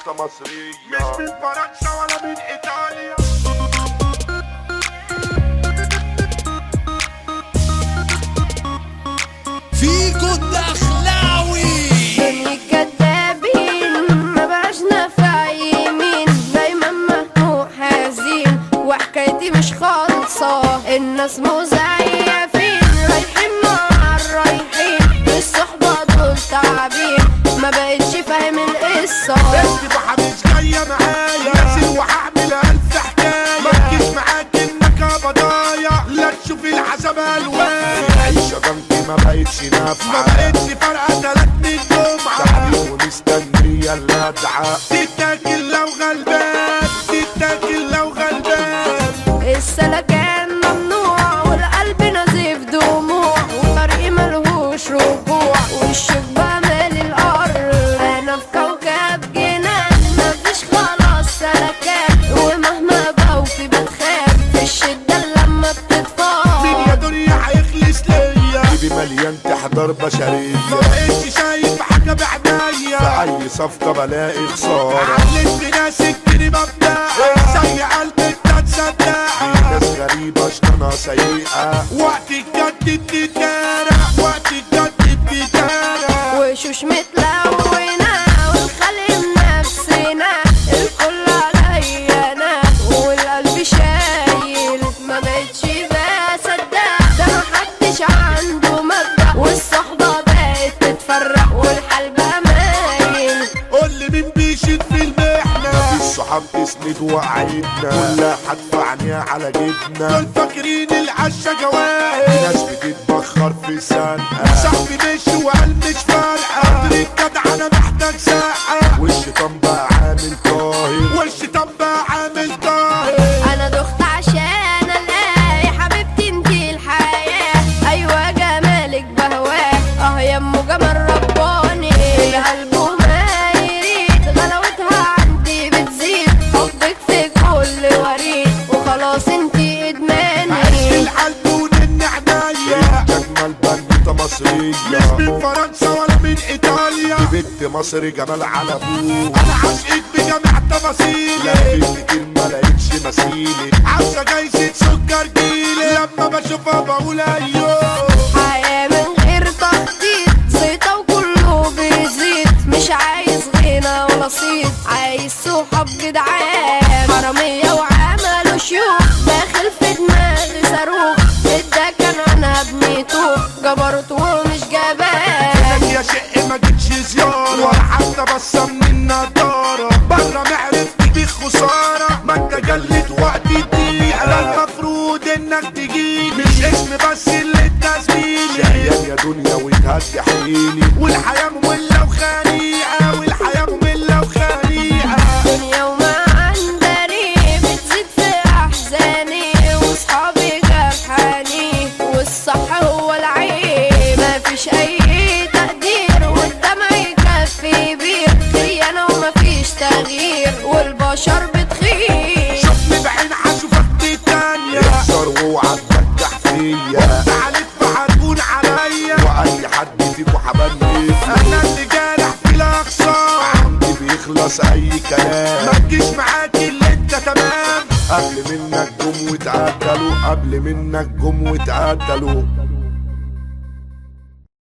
بنوتة مصرية مش من فرنسا ولا من ايطاليا فيكو الدخلاوي دنيا كدابين ما بقاش نافع يمين دايما مهموم حزين وحكايتي مش خالصة الناس مزيفين رايحين مع الرايحين الصحبة دول تعبين ما بقتش فاهم القصة بنتي محاميش جاية معايا نازل وهعمل ألف حكاية مركز معاك إنك بضايع لا تشوف العذاب ألوان العيشة جنبي ما بقتش ما نافعة بقتش فارقة تلات الجمعة تعبين ومستنية اللي ادعى تتاكل لو غلبان تتاكل لو غلبان السلكان ممنوع والقلب نزيف دموع وطريقي ملهوش رجوع والشوك مالي الارض انا في كوكب جنان مفيش خلاص سلكان ومهما بوفي بتخاف في الشدة لما مين بتتفاض يا دنيا هيخلص ليا جيبي مليان تحضر بشرية ما بقتش شايف حاجة بعينيا في أي صفقة بلاقي خسارة علت في ناس كتير مبدأ زي قلبي انت تصدق ناس غريبة شطانة سيئة وقت الجد بتتجارى وقت الجد بتتجارى وشوش متلونة والخلق نفسنا الكل عليا انا والقلب شايل ما بقتش بصدق ده محدش عنده مبدأ والصحبة بقت تتفرق والحال بقى مايل قول لي مين بيشد في المحنة الصحاب تسند وقعدنا كلها حدفع عينيها على جبنا دول فاكرين العشا في جواهر ناس بتتبخر في سنة صاحبي مشي وقال مش فارقة قدر الجدع انا محتاج ساعة والشيطان بقى عامل طاهر والشيطان بقى عامل طاهر انا دخت عشان الاقي حبيبتي انتي الحياة ايوه جمالك بهواه اه يا ام جمال رباني القلب ما يريد غلاوتها عندي بتزيد حبك في كل وريد وخلاص انتي عشت ادماني القلب ونن عينيا أجمل بنوتة مش مصرية من فرنسا ولا من ايطاليا بنت مصر جمال على ابوه انا عاشقك بجميع تفاصيلي لفيت كتير ما لقيتش مثيلي عاوزة جايزة سكر جيلي لما بشوفها بقول ايوه حياة من غير تخطيط زيطة وكله بيزيد مش عايز غنى ولا صيت عايز صحاب جدعان حرامية وعملوا شيوخ داخل في دماغي صاروخ الدكن انا ابني طوخ جبرت ومش جبان لك يا شق ما جيتش زيارة ولا حتى بصة من النضارة برا معرفتي بيك خسارة ما انت جلت وقت الدقيقة لا المفروض انك تجيلي مش اسم بس اللي انت زميلي شقيان يا دنيا وتهدي حيلي والحياة مملة وخنيقة والحياة مملة وخنيقة دنيا وما عندني بتزيد في احزاني واصحابي جرحاني والصح هو العيب مفيش اي تقدير والدمع يكفي بير خيانة ومفيش تغيير والبشر بتخيب شوفني بعين هشوفك دي تانية اكسر واوعى تفتح فيا تعالت فهتكون عليا واي حد فيكو حبني انا اللي جارح في الاقصى عندي بيخلص اي كلام ما تجيش معاك اللي انت تمام قبل منك جم واتقتلوا قبل منك جم واتقتلوا